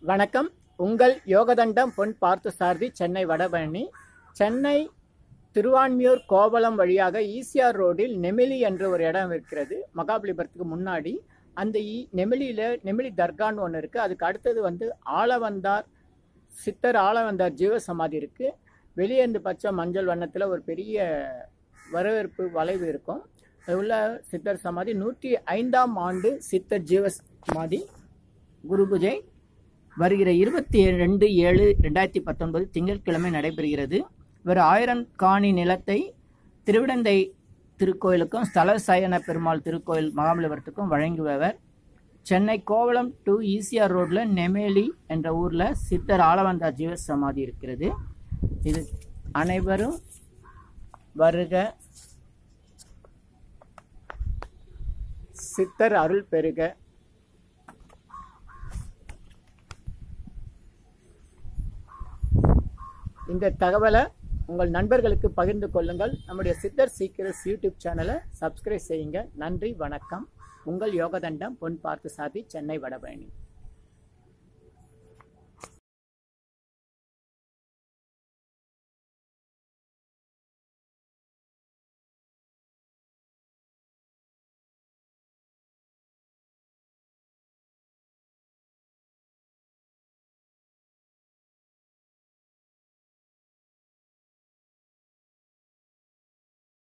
வணக்கம் உங்கள் யோகதண்டம் பொன் பார்த்து சாரதி சென்னை வடபழனி சென்னை திருவான்மியூர் கோவளம் வழியாக ஈசிஆர் ரோடில் நெமிலி என்ற ஒரு இடம் இருக்கிறது மகாபலிபுரத்துக்கு முன்னாடி அந்த ஈ நெமிலியில் நெமிலி தர்கான்னு ஒன்று இருக்குது அதுக்கு அடுத்தது வந்து ஆளவந்தார் சித்தர் ஆளவந்தார் ஜீவ சமாதி இருக்குது வெளியே இருந்து பச்சை மஞ்சள் வண்ணத்தில் ஒரு பெரிய வரவேற்பு வளைவு இருக்கும் அது உள்ள சித்தர் சமாதி நூற்றி ஐந்தாம் ஆண்டு சித்தர் ஜீவ சமாதி குரு பூஜை வருகிற இருபத்தி ரெண்டு ஏழு ரெண்டாயிரத்தி பத்தொன்பது திங்கட்கிழமை நடைபெறுகிறது இவர் ஆயிரம் காணி நிலத்தை திருவிடந்தை திருக்கோயிலுக்கும் ஸ்தல சயன பெருமாள் திருக்கோயில் மகாபலிபுரத்துக்கும் வழங்குபவர் சென்னை கோவளம் டு ஈசிஆர் ரோட்ல நெமேலி என்ற ஊர்ல சித்தர் ஆளவந்தா ஜீவ சமாதி இருக்கிறது இது அனைவரும் வருக சித்தர் அருள் பெருக இந்த தகவலை உங்கள் நண்பர்களுக்கு பகிர்ந்து கொள்ளுங்கள் நம்முடைய சித்தர் சீக்கிரஸ் யூடியூப் சேனலை சப்ஸ்கிரைப் செய்யுங்க நன்றி வணக்கம் உங்கள் யோகதண்டம் பொன் பார்த்து சாதி சென்னை வடபழனி